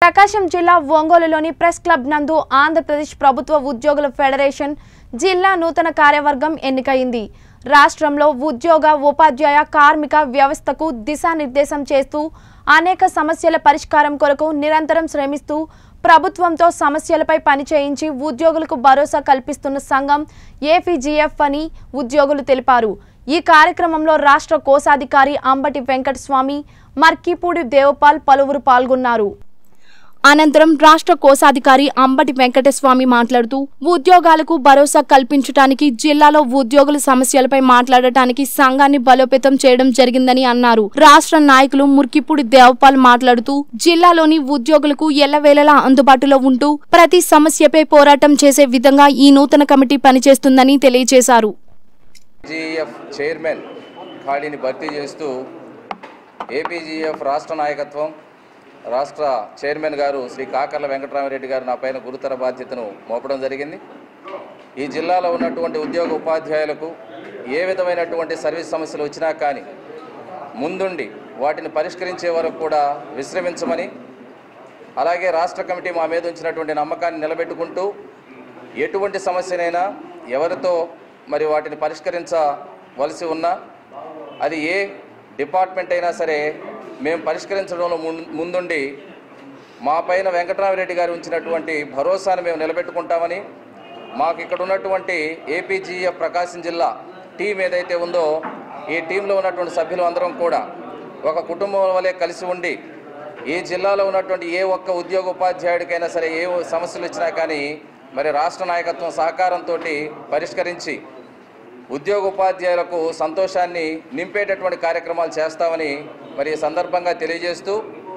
ప్రకాశం జిల్లా ఒంగోలులోని press club నందు ఆంధ్రప్రదేశ్ ప్రభుత్వ ఉద్యోగుల ఫెడరేషన్ జిల్లా నూతన కార్యవర్గం ఎన్నికైంది రాష్ట్రంలో ఉద్యోగ ఉపాధ్యాయ కార్మిక వ్యవస్థకు దిశానిర్దేశం చేస్తూ అనేక సమస్యల పరిష్కారం కొరకు నిరంతరం శ్రమిస్తూ ప్రభుత్వంతో సమస్యలపై పనిచేయించి ఉద్యోగులకు భరోసా కల్పిస్తున్న సంఘం ఏపీజీఎఫ్ అని ఉద్యోగులు తెలిపారు ఈ కార్యక్రమంలో రాష్ట్ర కోశాధికారి అంబటి వెంకటస్వామి మర్కీపూడి దేవపాల్ పలువురు పాల్గొన్నారు అనంతరం రాష్ట్ర కోశాధికారి అంబటి వెంకటస్వామి మాట్లాడుతూ ఉద్యోగాలకు భరోసా కల్పించడానికి జిల్లాలో ఉద్యోగుల సమస్యలపై మాట్లాడటానికి సంఘాన్ని బలోపేతం చేయడం జరిగిందని అన్నారు రాష్ట్ర నాయకులు ముర్కిపూడి దేవపాల్ మాట్లాడుతూ జిల్లాలోని ఉద్యోగులకు ఎల్లవేళలా అందుబాటులో ఉంటూ ప్రతి సమస్యపై పోరాటం చేసే విధంగా ఈ నూతన కమిటీ పనిచేస్తుందని తెలియజేశారు జీఎఫ్ చైర్మన్ ఖాళీని భర్తీ చేస్తూ ఏపీజీఎఫ్ రాష్ట్ర నాయకత్వం రాష్ట్ర చైర్మన్ గారు శ్రీ కాకర్ల వెంకటరామరెడ్డి గారు నా పైన గురుతర బాధ్యతను మోపడం జరిగింది ఈ జిల్లాలో ఉన్నటువంటి ఉద్యోగ ఉపాధ్యాయులకు ఏ విధమైనటువంటి సర్వీస్ సమస్యలు వచ్చినా కానీ ముందుండి వాటిని పరిష్కరించే వరకు కూడా విశ్రమించమని అలాగే రాష్ట్ర కమిటీ మా మీద ఉంచినటువంటి నమ్మకాన్ని నిలబెట్టుకుంటూ ఎటువంటి సమస్యనైనా ఎవరితో మరి వాటిని పరిష్కరించవలసి ఉన్నా అది ఏ డిపార్ట్మెంట్ అయినా సరే మేము పరిష్కరించడంలో ముం- ముందుండి మా పైన వెంకటరామరెడ్డి గారు ఉంచినటువంటి భరోసాను మేము నిలబెట్టుకుంటామని మాకు ఇక్కడ ఉన్నటువంటి ఏపీజీఎఫ్ ప్రకాశం జిల్లా టీం ఏదైతే ఉందో ఈ టీంలో ఉన్నటువంటి సభ్యులు అందరం కూడా ఒక కుటుంబం వలె కలిసి ఉండి ఈ జిల్లాలో ఉన్నటువంటి ఏ ఒక్క ఉద్యోగ ఉపాధ్యాయుడికైనా సరే ఏ సమస్యలు వచ్చినా కానీ మరి రాష్ట్ర నాయకత్వం సహకారంతో పరిష్కరించి ఉద్యోగ ఉపాధ్యాయులకు సంతోషాన్ని నింపేటటువంటి కార్యక్రమాలు చేస్తామని మరి ఈ సందర్భంగా తెలియజేస్తూ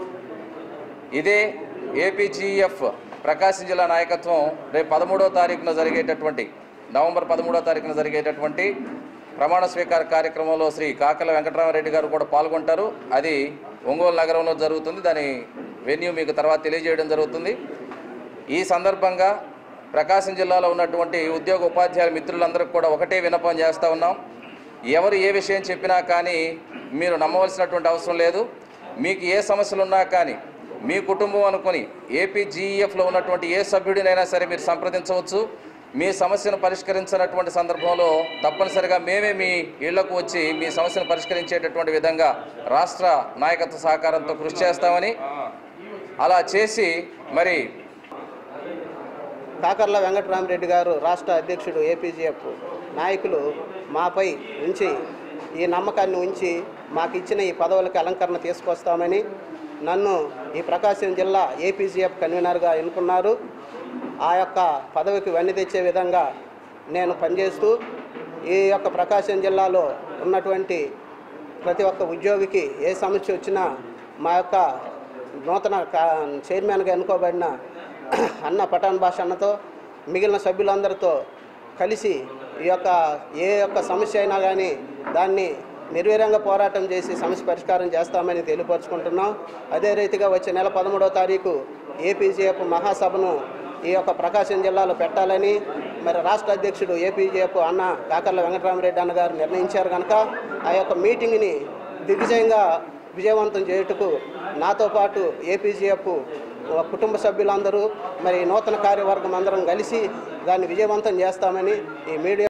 ఇదే ఏపీజీఎఫ్ ప్రకాశం జిల్లా నాయకత్వం రేపు పదమూడో తారీఖున జరిగేటటువంటి నవంబర్ పదమూడో తారీఖున జరిగేటటువంటి ప్రమాణ స్వీకార కార్యక్రమంలో శ్రీ కాకల వెంకటరామరెడ్డి గారు కూడా పాల్గొంటారు అది ఒంగోలు నగరంలో జరుగుతుంది దాని వెన్యూ మీకు తర్వాత తెలియజేయడం జరుగుతుంది ఈ సందర్భంగా ప్రకాశం జిల్లాలో ఉన్నటువంటి ఉద్యోగ ఉపాధ్యాయుల మిత్రులందరికీ కూడా ఒకటే విన్నపం చేస్తూ ఉన్నాం ఎవరు ఏ విషయం చెప్పినా కానీ మీరు నమ్మవలసినటువంటి అవసరం లేదు మీకు ఏ సమస్యలు ఉన్నా కానీ మీ కుటుంబం అనుకుని ఏపీజీఈఎఫ్లో ఉన్నటువంటి ఏ సభ్యుడినైనా సరే మీరు సంప్రదించవచ్చు మీ సమస్యను పరిష్కరించినటువంటి సందర్భంలో తప్పనిసరిగా మేమే మీ ఇళ్లకు వచ్చి మీ సమస్యను పరిష్కరించేటటువంటి విధంగా రాష్ట్ర నాయకత్వ సహకారంతో కృషి చేస్తామని అలా చేసి మరి కాకర్ల వెంకటరామరెడ్డి గారు రాష్ట్ర అధ్యక్షుడు ఏపీజీఎఫ్ నాయకులు మాపై ఉంచి ఈ నమ్మకాన్ని ఉంచి మాకు ఇచ్చిన ఈ పదవులకు అలంకరణ తీసుకొస్తామని నన్ను ఈ ప్రకాశం జిల్లా ఏపీజీఎఫ్ కన్వీనర్గా ఎన్నుకున్నారు ఆ యొక్క పదవికి వన్నె తెచ్చే విధంగా నేను పనిచేస్తూ ఈ యొక్క ప్రకాశం జిల్లాలో ఉన్నటువంటి ప్రతి ఒక్క ఉద్యోగికి ఏ సమస్య వచ్చినా మా యొక్క నూతన కా చైర్మన్గా ఎన్నుకోబడిన అన్న పఠాన్ భాష అన్నతో మిగిలిన సభ్యులందరితో కలిసి ఈ యొక్క ఏ యొక్క సమస్య అయినా కానీ దాన్ని నిర్వీర్యంగా పోరాటం చేసి సమస్య పరిష్కారం చేస్తామని తెలియపరుచుకుంటున్నాం అదే రీతిగా వచ్చే నెల పదమూడవ తారీఖు ఏపీజీఎఫ్ మహాసభను ఈ యొక్క ప్రకాశం జిల్లాలో పెట్టాలని మరి రాష్ట్ర అధ్యక్షుడు ఏపీజేఎఫ్ అన్న కాకర్ల వెంకటరామరెడ్డి అన్న గారు నిర్ణయించారు కనుక ఆ యొక్క మీటింగ్ని దిగ్విజయంగా విజయవంతం చేయుటకు నాతో పాటు ఏపీజీఎఫ్ కుటుంబ సభ్యులందరూ మరి నూతన కార్యవర్గం అందరం కలిసి దాన్ని విజయవంతం చేస్తామని ఈ మీడియా